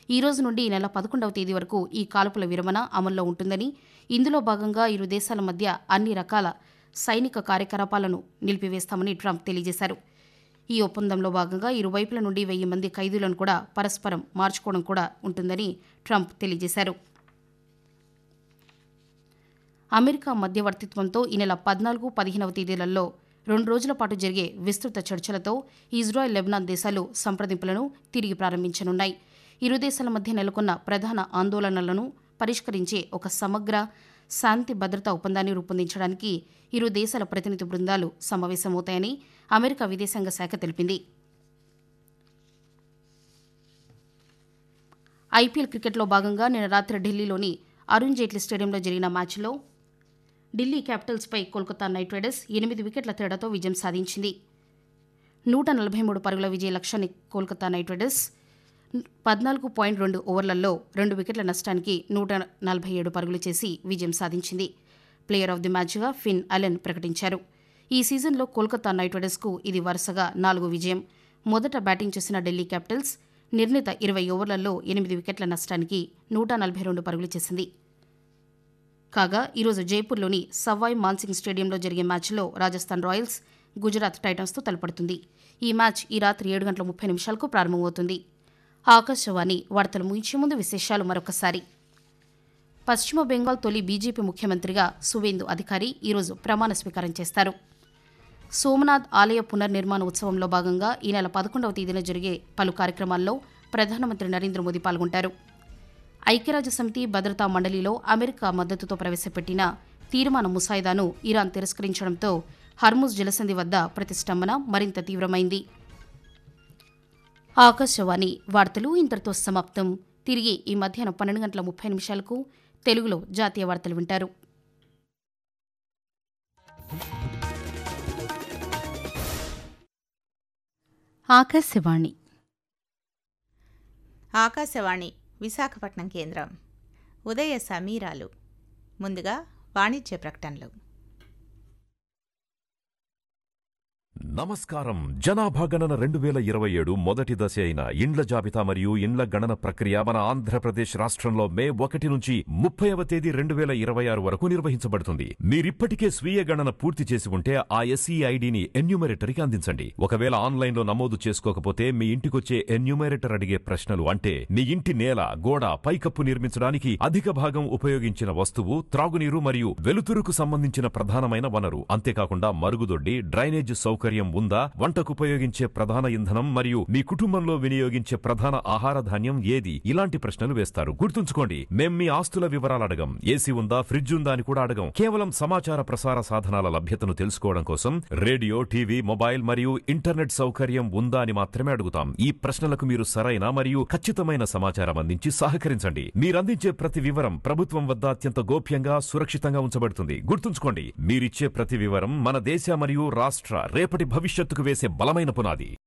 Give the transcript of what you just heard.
ఈ రోజు నుండి ఈ నెల పదకొండవ తేదీ వరకు ఈ కాల్పుల విరమణ అమల్లో ఉంటుందని ఇందులో భాగంగా ఇరు దేశాల మధ్య అన్ని రకాల సైనిక కార్యకలాపాలను నిలిపివేస్తామని ట్రంప్ తెలియజేశారు ఈ ఒప్పందంలో భాగంగా ఇరువైపుల నుండి వెయ్యి మంది ఖైదీలను కూడా పరస్పరం మార్చుకోవడం కూడా ఉంటుందని ట్రంప్ తెలియజేశారు అమెరికా మధ్యవర్తిత్వంతో ఈ నెల పద్నాలుగు పదిహేనవ తేదీలలో రెండు రోజుల పాటు జరిగే విస్తృత చర్చలతో ఇజ్రాయెల్ లెబనాన్ దేశాలు సంప్రదింపులను తిరిగి ప్రారంభించనున్నాయి ఇరు దేశాల మధ్య నెలకొన్న ప్రధాన ఆందోళనలను పరిష్కరించే ఒక సమగ్ర శాంతి భద్రతా ఒప్పందాన్ని రూపొందించడానికి ఇరు దేశాల ప్రతినిధి బృందాలు సమావేశమవుతాయని అమెరికా విదేశాంగ శాఖ తెలిపింది ఐపీఎల్ క్రికెట్లో భాగంగా నిన్న రాత్రి ఢిల్లీలోని అరుణ్ జైట్లీ స్టేడియంలో జరిగిన మ్యాచ్లో ఢిల్లీ క్యాపిటల్స్పై కోల్కతా నైట్ రైడర్స్ ఎనిమిది వికెట్ల తేడాతో విజయం సాధించింది నూట నలభై మూడు పరుగుల విజయ లక్ష్యాన్ని కోల్కతా నైట్ రైడర్స్ పద్నాలుగు పాయింట్ రెండు ఓవర్లలో రెండు వికెట్ల నష్టానికి నూట నలభై ఏడు పరుగులు చేసి విజయం సాధించింది ప్లేయర్ ఆఫ్ ది మ్యాచ్గా ఫిన్ అలెన్ ప్రకటించారు ఈ సీజన్లో కోల్కతా నైట్ రైడర్స్కు ఇది వరుసగా నాలుగో విజయం మొదట బ్యాటింగ్ చేసిన ఢిల్లీ క్యాపిటల్స్ నిర్ణీత ఇరవై ఓవర్లలో ఎనిమిది వికెట్ల నష్టానికి నూట నలభై రెండు పరుగులు చేసింది కాగా ఈరోజు జైపూర్లోని సవాయ్ మాన్సింగ్ స్టేడియంలో జరిగే మ్యాచ్లో రాజస్థాన్ రాయల్స్ గుజరాత్ టైటన్స్తో తలపడుతుంది ఈ మ్యాచ్ ఈ రాత్రి ఏడు గంటల ముప్పై నిమిషాలకు ప్రారంభమవుతుంది ఆకాశవాణి వార్తలు ముగించే ముందు విశేషాలు మరొకసారి పశ్చిమ బెంగాల్ తొలి బీజేపీ ముఖ్యమంత్రిగా సువేందు అధికారి ఈరోజు ప్రమాణ స్వీకారం చేస్తారు సోమనాథ్ ఆలయ పునర్నిర్మాణ ఉత్సవంలో భాగంగా ఈ నెల పదకొండవ తేదీన జరిగే పలు కార్యక్రమాల్లో ప్రధానమంత్రి నరేంద్ర మోదీ పాల్గొంటారు ఐక్యరాజ్య సమితి భద్రతా మండలిలో అమెరికా మద్దతుతో ప్రవేశపెట్టిన తీర్మాన ముసాయిదాను ఇరాన్ తిరస్కరించడంతో హర్ముజ్ జలసంధి వద్ద ప్రతిష్టంభన మరింత తీవ్రమైంది ఆకాశవాణి వార్తలు ఇంతటితో సమాప్తం తిరిగి ఈ మధ్యాహ్నం పన్నెండు గంటల ముప్పై నిమిషాలకు తెలుగులో జాతీయ వార్తలు వింటారు ఆకాశవాణి ఆకాశవాణి విశాఖపట్నం కేంద్రం ఉదయ సమీరాలు ముందుగా వాణిజ్య ప్రకటనలు నమస్కారం జనాభా గణన రెండు వేల ఇరవై ఏడు మొదటి దశ అయిన ఇండ్ల జాబితా మరియు ఇండ్ల గణన ప్రక్రియ మన ఆంధ్రప్రదేశ్ రాష్ట్రంలో మే ఒకటి నుంచి ముప్పైవ తేదీ రెండు వేల ఇరవై ఆరు వరకు నిర్వహించబడుతుంది మీరిప్పటికే స్వీయ గణన పూర్తి చేసి ఉంటే ఆ ఎస్ఈ ఐడిని ఎన్యూమరేటర్కి అందించండి ఒకవేళ ఆన్లైన్లో నమోదు చేసుకోకపోతే మీ ఇంటికొచ్చే ఎన్యూమరేటర్ అడిగే ప్రశ్నలు అంటే మీ ఇంటి నేల గోడ పైకప్పు నిర్మించడానికి అధిక భాగం ఉపయోగించిన వస్తువు త్రాగునీరు మరియు వెలుతురుకు సంబంధించిన ప్రధానమైన వనరు అంతేకాకుండా మరుగుదొడ్డి డ్రైనేజ్ సౌకర్యం ఉందా వంటకు ఉపయోగించే ప్రధాన ఇంధనం మరియు మీ కుటుంబంలో వినియోగించే ప్రధాన ఆహార ధాన్యం ఏది ఇలాంటి ప్రశ్నలు వేస్తారు గుర్తుంచుకోండి మేం మీ ఆస్తుల వివరాలు అడగం ఏసీ ఉందా ఫ్రిడ్జ్ ఉందా అని కూడా అడగం కేవలం సమాచార ప్రసార సాధనాల లభ్యతను తెలుసుకోవడం కోసం రేడియో టీవీ మొబైల్ మరియు ఇంటర్నెట్ సౌకర్యం ఉందా అని మాత్రమే అడుగుతాం ఈ ప్రశ్నలకు మీరు సరైన మరియు ఖచ్చితమైన సమాచారం అందించి సహకరించండి మీరందించే ప్రతి వివరం ప్రభుత్వం వద్ద అత్యంత గోప్యంగా సురక్షితంగా ఉంచబడుతుంది గుర్తుంచుకోండి మీరిచ్చే ప్రతి వివరం మన దేశ మరియు రాష్ట్ర రేపటి భవిష్యత్తుకు వేసే బలమైన పునాది